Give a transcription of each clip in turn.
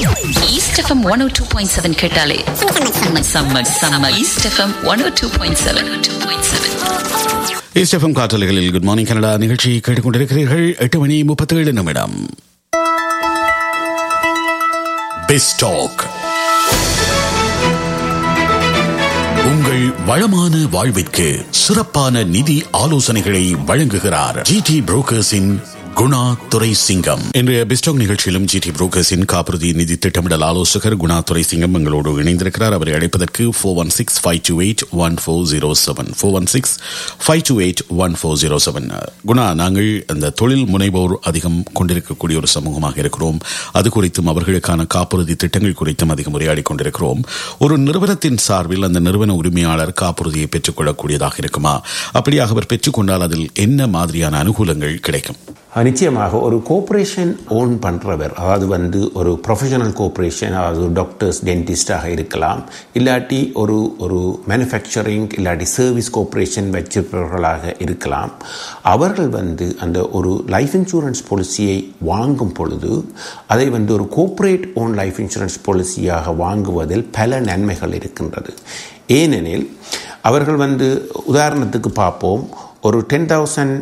east FM one o two point seven கேட்டாலே செம்ம செம்ம செம்ம East FM one o two point seven two point seven இஸ்டெஃபம் காற்றலைகளில் குட் மார்னிங் கனடா நிகழ்ச்சி கேட்டுக்கொண்டிருக்கிறீர்கள் எட்டு மணி முப்பத்தேழு நிமிடம் பெஸ்டாக் உங்கள் வளமான வாழ்விற்கு சிறப்பான நிதி ஆலோசனைகளை வழங்குகிறார் ஜிடி புரோக்கர்ஸின் குணா துரை சிங்கம் இன்றைய பிஸ்டாக் நிகழ்ச்சியிலும் ஜிடி புரோக்கர்ஸின் காப்புறுதி நிதி திட்டமிடல் ஆலோசகர் குணா துரை சிங்கம் எங்களோடு இணைந்திருக்கிறார் அவரை அழைப்பதற்கு four one six five two eight one four zero seven four one six five two eight one four zero seven Guna நாங்கள் அந்த தொழில் முனைவோர் அதிகம் கொண்டிருக்கக்கூடிய ஒரு சமூகமாக இருக்கிறோம் அது குறித்தும் அவர்களுக்கான காப்புறுதி திட்டங்கள் குறித்தும் அதிகம் உரையாடி கொண்டிருக்கிறோம் ஒரு நிறுவனத்தின் சார்பில் அந்த நிறுவன உரிமையாளர் காப்புறுதியை பெற்றுக்கொள்ளக்கூடியதாக இருக்குமா அப்படியாக அவர் பெற்றுக்கொண்டால் அதில் என்ன மாதிரியான அனுகூலங்கள் கிடைக்கும் நிச்சயமாக ஒரு கோஆப்ரேஷன் ஓன் பண்ணுறவர் அதாவது வந்து ஒரு ப்ரொஃபஷனல் கோஆப்ரேஷன் அதாவது டாக்டர்ஸ் டென்டிஸ்டாக இருக்கலாம் இல்லாட்டி ஒரு ஒரு மேனுஃபேக்சரிங் இல்லாட்டி சர்வீஸ் கோஆப்ரேஷன் வச்சிருப்பவர்களாக இருக்கலாம் அவர்கள் வந்து அந்த ஒரு லைஃப் இன்சூரன்ஸ் பாலிசியை வாங்கும் பொழுது அதை வந்து ஒரு கோஆப்ரேட் ஓன் லைஃப் இன்சூரன்ஸ் பாலிசியாக வாங்குவதில் பல நன்மைகள் இருக்கின்றது ஏனெனில் அவர்கள் வந்து உதாரணத்துக்கு பார்ப்போம் ஒரு ten thousand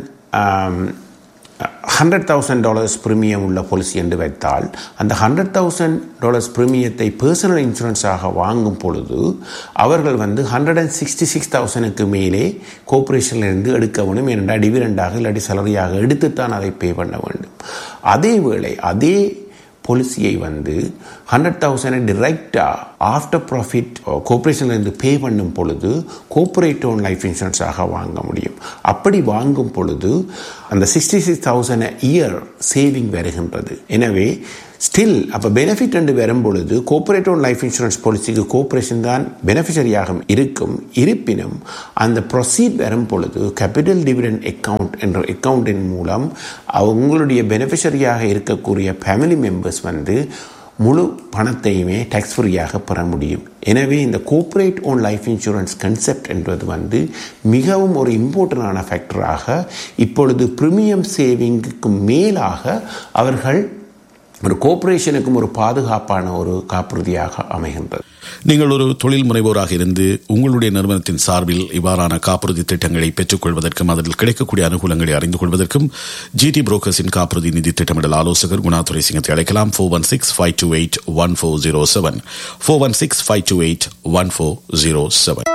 hundred thousand dollars premium உள்ள பாலிசி என்று வைத்தால் அந்த ஹண்ட்ரட் தௌசண்ட் டாலர்ஸ் ப்ரீமியத்தை பர்சனல் இன்சூரன்ஸாக வாங்கும் பொழுது அவர்கள் வந்து ஹண்ட்ரட் அண்ட் சிக்ஸ்டி சிக்ஸ் தௌசண்ட்க்கு மேலே கோஆப்ரேஷன்லேருந்து எடுக்க வேண்டும் ஏனென்றால் டிவிடெண்டாக இல்லாட்டி சேலரியாக எடுத்துத்தான் அதை பே பண்ண வேண்டும் அதே வேளை அதே பாலிசியை வந்து ஹண்ட்ரட் தௌசண்ட் டிரெக்டாக ஆஃப்டர் ப்ராஃபிட் கோஆப்ரேஷன்லேருந்து பே பண்ணும் பொழுது கோஆப்ரேட் ஓன் லைஃப் இன்சூரன்ஸாக வாங்க முடியும் அப்படி வாங்கும் பொழுது அந்த sixty six thousand year saving வருகின்றது எனவே ஸ்டில் அப்போ பெனிஃபிட் என்று வரும் பொழுது கோஆப்ரேட் ஓன் லைஃப் இன்சூரன்ஸ் பாலிசிக்கு கோஆப்ரேஷன் தான் பெனிஃபிஷரியாக இருக்கும் இருப்பினும் அந்த ப்ரொசீட் வரும் பொழுது கேபிட்டல் டிவிடெண்ட் அக்கவுண்ட் என்ற அக்கவுண்டின் மூலம் அவங்களுடைய பெனிஃபிஷரியாக இருக்கக்கூடிய ஃபேமிலி மெம்பர்ஸ் வந்து முழு பணத்தையுமே டேக்ஸ் ஃப்ரீயாக பெற முடியும் எனவே இந்த corporate own life insurance concept என்பது வந்து மிகவும் ஒரு இம்பார்ட்டண்டான ஃபேக்டராக இப்பொழுது ப்ரீமியம் சேவிங்குக்கு மேலாக அவர்கள் ஒரு கோஆப்ரேஷனுக்கும் ஒரு பாதுகாப்பான ஒரு காப்புறுதியாக அமைகின்றது நீங்கள் ஒரு தொழில் முனைவோராக இருந்து உங்களுடைய நிறுவனத்தின் சார்பில் இவ்வாறான காப்புறுதி திட்டங்களை பெற்றுக்கொள்வதற்கும் அதில் கிடைக்கக்கூடிய அனுகூலங்களை அறிந்து கொள்வதற்கும் ஜிடி புரோக்கர்ஸின் காப்புறுதி நிதி திட்டமிடல் ஆலோசகர் குணாதுரை சிங்கத்தை அழைக்கலாம் four one six five two eight one four zero seven four one six five two eight one four zero seven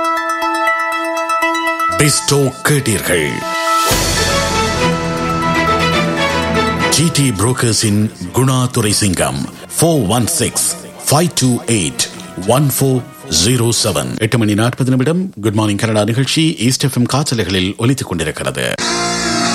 கேட்டீர்கள் ஜிடி புரோக்கர்ஸின் Guna Durai Singam four one six five two eight one four zero seven எட்டு மணி நாற்பது நிமிடம் good morning Canada நிகழ்ச்சி east FM காற்றலைகளில் ஒலித்துக் கொண்டிருக்கிறது